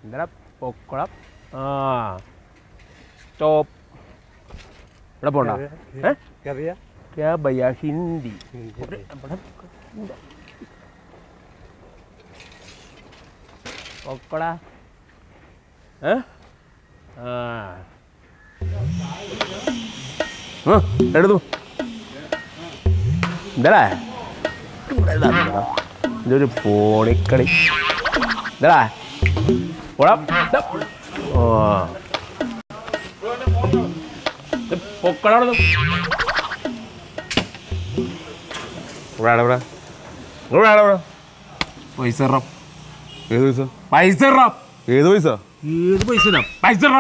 എന്താ പൊക്കളം ആ സ്റ്റോപ്പ് ഇവിടെ പോണ്ട ഏ കറിയ ക്യാ ഭയ്യ ഹിന്ദി പൊക്കട ഏ ആ ആ, എടുത്തു എന്താടാ ഇതൊരു ഫോണിക്കളി എന്താടാ പോടാ ദാ. ആ ഇത് പൊക്കടാ അവിടുന്ന്. ഇവിടെ ആടെ ഇവിടെ. ഇവിടെ ആടെ ഇവിടെ. പൈസ ഇറ. ഏത് പൈസ പൈസ ഇറ. ഏത് പൈസ ഏത് പൈസ ഇടാം? പൈസ ഇറ.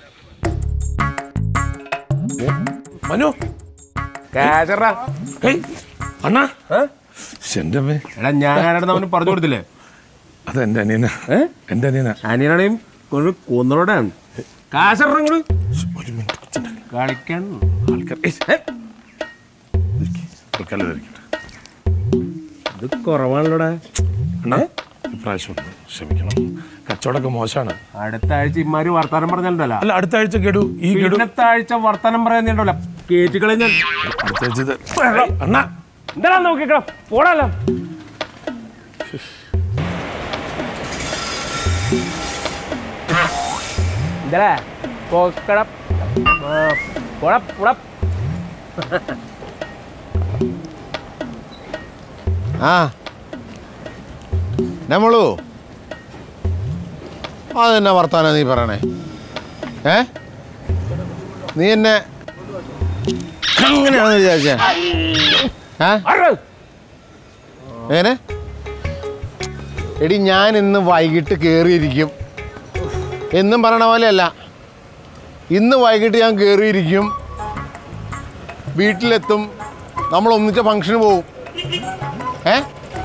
മനു ക്യാഷ് ഇറ. ഏയ് അണ്ണാ ഏ? എൻ്റെ അമ്മേ എടാ ഞാൻ ആരാണെന്ന് അവന് പറഞ്ഞു കൊടുത്തില്ലേ അത് എൻ്റെ അനിയനാ ഏ എൻ്റെ അനിയനാ അനിയനാണെയും കൊണ്ട് കൊന്നോടാണ് കാശ് ഇറ ഇങ്ങോട്ട്. ഒരു മിനിറ്റ് കൊച്ചുണ്ട്. കളിക്കാൻ ആൾക്കാർ ഏയ്, ഏ? തൽക്കാലം ഇതായിരിക്കട്ടെ. ഇത് കുറവാണല്ലോടാ അണ്ണാ ഇപ്രാവശ്യം ഒന്ന് ക്ഷമിക്കണം കച്ചവടമൊക്കെ മോശമാണ് അടുത്ത ആഴ്ച ഇമാര് വർത്താനം പറഞ്ഞല്ലോ അല്ല അടുത്ത ആഴ്ച കേടു ഈ കേടു പിന്നത്തെ ആഴ്ച വർത്താനം പറയുന്നുണ്ടല്ലോ കേറ്റുകളെ ഞാൻ അടുത്ത ആഴ്ച ഇത് ഏയ്, അണ്ണാ എന്താ നോക്കിക്കണം പോടാലോ എന്താ പോക്കട പുഴ പുഴ ആ നമ്മളു അതെന്നെ വർത്താന നീ പറയണേ ഏ നീ എന്നെ അങ്ങനെയാണെന്ന് വിചാരിച്ച ഏ എങ്ങനെ എടി ഞാൻ ഇന്ന് വൈകിട്ട് കയറിയിരിക്കും എന്നും പറയണ പോലെയല്ല ഇന്ന് വൈകിട്ട് ഞാൻ കയറിയിരിക്കും വീട്ടിലെത്തും നമ്മൾ ഒന്നിച്ച ഫംഗ്ഷന് പോവും ഏ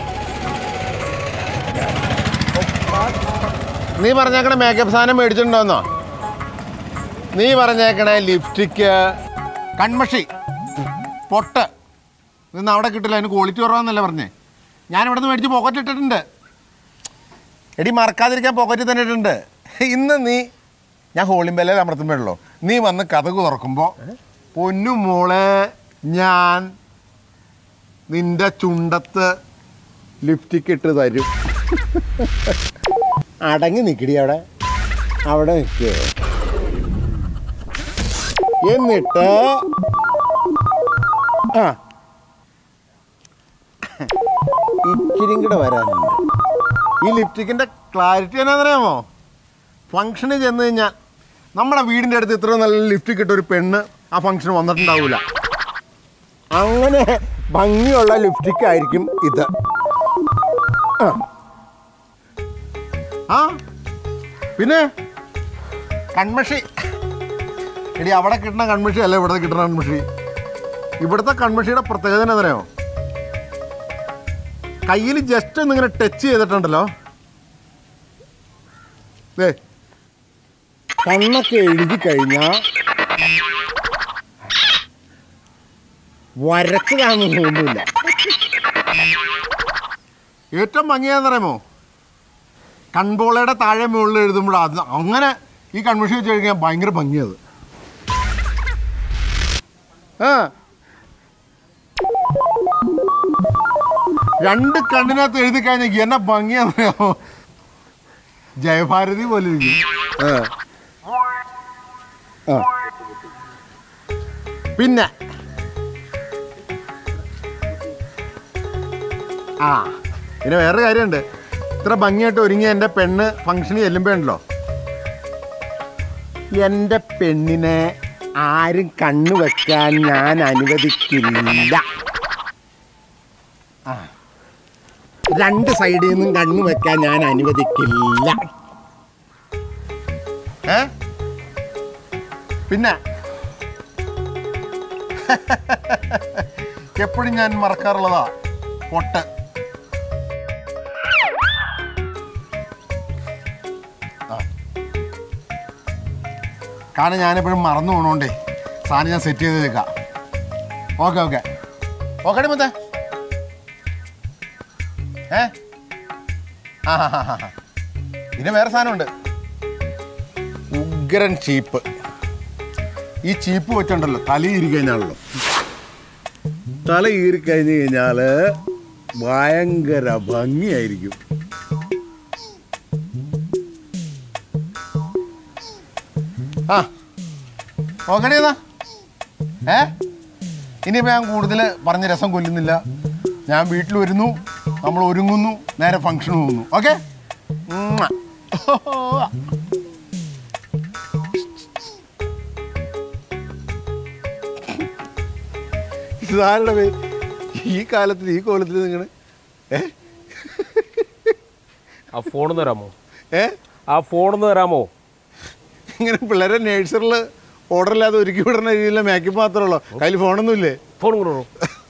നീ പറഞ്ഞേക്കണ മേക്കപ്പ് സാധനം മേടിച്ചിട്ടുണ്ടോന്നോ നീ പറഞ്ഞേക്കണ ലിപ്സ്റ്റിക്ക് കൺമഷി പൊട്ട് ഇന്ന് അവിടെ കിട്ടില്ല അതിന് ക്വാളിറ്റി കുറവാന്നല്ലേ പറഞ്ഞേ ഞാൻ ഇവിടെ നിന്ന് മേടിച്ച് പോക്കറ്റ് ഇട്ടിട്ടുണ്ട് എടി മറക്കാതിരിക്കാൻ പോക്കറ്റിൽ തന്നെ ഇട്ടിട്ടുണ്ട് ഇന്ന് നീ ഞാൻ ഹോളിംബെല്ലയിൽ അമർത്തുമ്പോഴല്ലോ നീ വന്ന് കഥക് തുറക്കുമ്പോൾ പൊന്നു മോളെ ഞാൻ നിന്റെ ചുണ്ടത്ത് ലിപ്സ്റ്റിക് ഇട്ട് തരും അടങ്ങി നിൽക്കടി അവിടെ അവിടെ നിൽക്കുക എന്നിട്ട് ആ ഇച്ചിരിയും കൂടെ വരാനുണ്ട് ഈ ലിപ്സ്റ്റിക്കിൻ്റെ ക്ലാരിറ്റി എന്നാന്നറിയാമോ ഫംഗ്ഷന് ചെന്ന് കഴിഞ്ഞാൽ നമ്മുടെ വീടിൻ്റെ അടുത്ത് ഇത്ര നല്ല ലിപ്സ്റ്റിക് ഇട്ട ഒരു പെണ്ണ് ആ ഫംഗ്ഷൻ വന്നിട്ടുണ്ടാവില്ല അങ്ങനെ ഭംഗിയുള്ള ലിപ്സ്റ്റിക് ആയിരിക്കും ഇത് ആ. ആ പിന്നെ കൺമഷി എടി അവിടെ കിട്ടുന്ന കൺമഷി അല്ല ഇവിടെ കിട്ടുന്ന കൺമഷി ഇവിടുത്തെ കൺമഷിയുടെ പ്രത്യേകത എന്താ അറിയാമോ കയ്യിൽ ജസ്റ്റ് ഒന്ന് ഇങ്ങനെ ടച്ച് ചെയ്തിട്ടുണ്ടല്ലോ ദേ കണ്ണൊക്കെ എഴുതി കഴിഞ്ഞാൽ വരച്ചതാണെന്ന് തോന്നുന്നില്ല ഏറ്റവും ഭംഗിയാണെന്നറിയാമോ കൺപോളയുടെ താഴെ മുകളിൽ എഴുതുമ്പോൾ അത് അങ്ങനെ ഈ കൺവെൻഷൻ വെച്ച് കഴിഞ്ഞാൽ ഭയങ്കര ഭംഗിയത് ആ രണ്ട് കണ്ണിനകത്ത് എഴുതി കഴിഞ്ഞാൽ എന്നെ ഭംഗിയാണെന്നറിയാമോ ജയഭാരതി പോലെ ഇരിക്കും ആ. ആ. പിന്നെ ആ പിന്നെ വേറൊരു കാര്യമുണ്ട് ഇത്ര ഭംഗിയായിട്ട് ഒരുങ്ങിയ എൻ്റെ പെണ്ണ് ഫംഗ്ഷന് ചെല്ലുമ്പോഴുണ്ടല്ലോ എൻ്റെ പെണ്ണിനെ ആരും കണ്ണു വെക്കാൻ ഞാൻ അനുവദിക്കില്ല ആ രണ്ട് സൈഡിൽ നിന്നും കണ്ണു വെക്കാൻ ഞാൻ അനുവദിക്കില്ല ഏ പിന്നെ എപ്പോഴും ഞാൻ മറക്കാറുള്ളതാ പൊട്ട് ആ. കാരണം ഞാനെപ്പോഴും മറന്നു പോകണോണ്ടേ സാധനം ഞാൻ സെറ്റ് ചെയ്ത് വെക്കാം ഓക്കെ ഓക്കെ ഓക്കെ മുത്തേ ഏ ആ ഹാ ഹാ ഹാ പിന്നെ വേറെ സാധനമുണ്ട് ഉഗ്രൻ ചീപ്പ് ഈ ചീപ്പ് വെച്ചുണ്ടല്ലോ തല ഈരി കഴിഞ്ഞാണല്ലോ തല ഈരി കഴിഞ്ഞ് കഴിഞ്ഞാൽ ഭയങ്കര ഭംഗിയായിരിക്കും ആ നോക്കണേതാ ഏ ഇനിയിപ്പോൾ ഞാൻ കൂടുതൽ പറഞ്ഞ രസം കൊല്ലുന്നില്ല ഞാൻ വീട്ടിൽ വരുന്നു നമ്മൾ ഒരുങ്ങുന്നു നേരെ ഫംഗ്ഷൻ പോകുന്നു ഓക്കെ ഇതാരുടെ പേര് ഈ കാലത്തിൽ ഈ കോലത്തിൽ നിങ്ങൾ ഏ ആ ഫോണൊന്ന് തരാമോ ഏ ആ ഫോണൊന്ന് തരാമോ ഇങ്ങനെ പിള്ളേരെ നേഴ്സറിൽ ഓർഡർ ഇല്ലാതെ ഒരുക്കി വിടുന്ന രീതിയിലുള്ള മേക്കപ്പ് മാത്രമേ ഉള്ളൂ കയ്യിൽ ഫോണൊന്നും ഇല്ലേ ഫോൺ കൊണ്ടു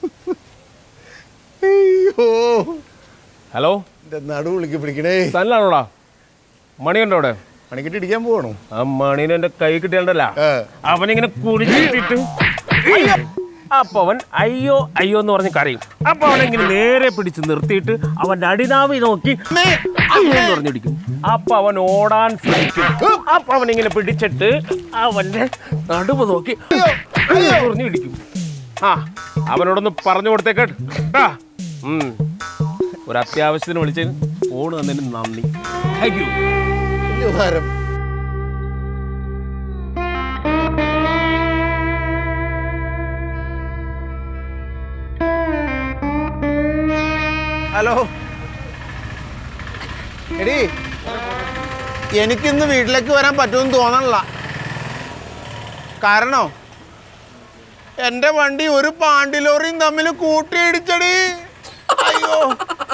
അയ്യോ ഹലോ എൻ്റെ നടു വിളിക്ക് പിടിക്കണേ സല്ലാണോടാ മണിയുണ്ടോ അവിടെ പണിക്കിട്ട് ഇടിക്കാൻ പോകണോ ആ മണീനെ എന്റെ കൈ കിട്ടിയാണ്ടല്ല ഏ അവനിങ്ങനെ കുടിച്ചിട്ട് അയ്യോ അപ്പൊ അവൻ അയ്യോ അയ്യോ എന്ന് പറഞ്ഞ് കരയും അപ്പൊ അവനെങ്ങനെ നേരെ പിടിച്ച് നിർത്തിയിട്ട് അവന്റെ അടിനാവി നോക്കി അയ്യോ എന്ന് പറഞ്ഞിടിക്കും അപ്പൊ അവൻ ഓടാൻ ശ്രമിക്കും അപ്പൊ അവനിങ്ങനെ പിടിച്ചിട്ട് അവന്റെ നടുവ് നോക്കി അയ്യോ എന്ന് പറഞ്ഞ് ഇടിക്കും ആ അവനോടൊന്ന് പറഞ്ഞു കൊടുത്തേക്കട്ട് ട്ടാ. ഉം. ഒരു അത്യാവശ്യത്തിന് വിളിച്ചതിന് ഫോൺ തന്നതിന് നന്ദി താങ്ക് യു വലിയ ഉപകാരം ഹലോ എടി എനിക്കിന്ന് വീട്ടിലേക്ക് വരാൻ പറ്റുമെന്ന് തോന്നണില്ല കാരണോ എൻ്റെ വണ്ടി ഒരു പാണ്ടി ലോറിയും തമ്മിൽ കൂട്ടിയിടിച്ചടി അയ്യോ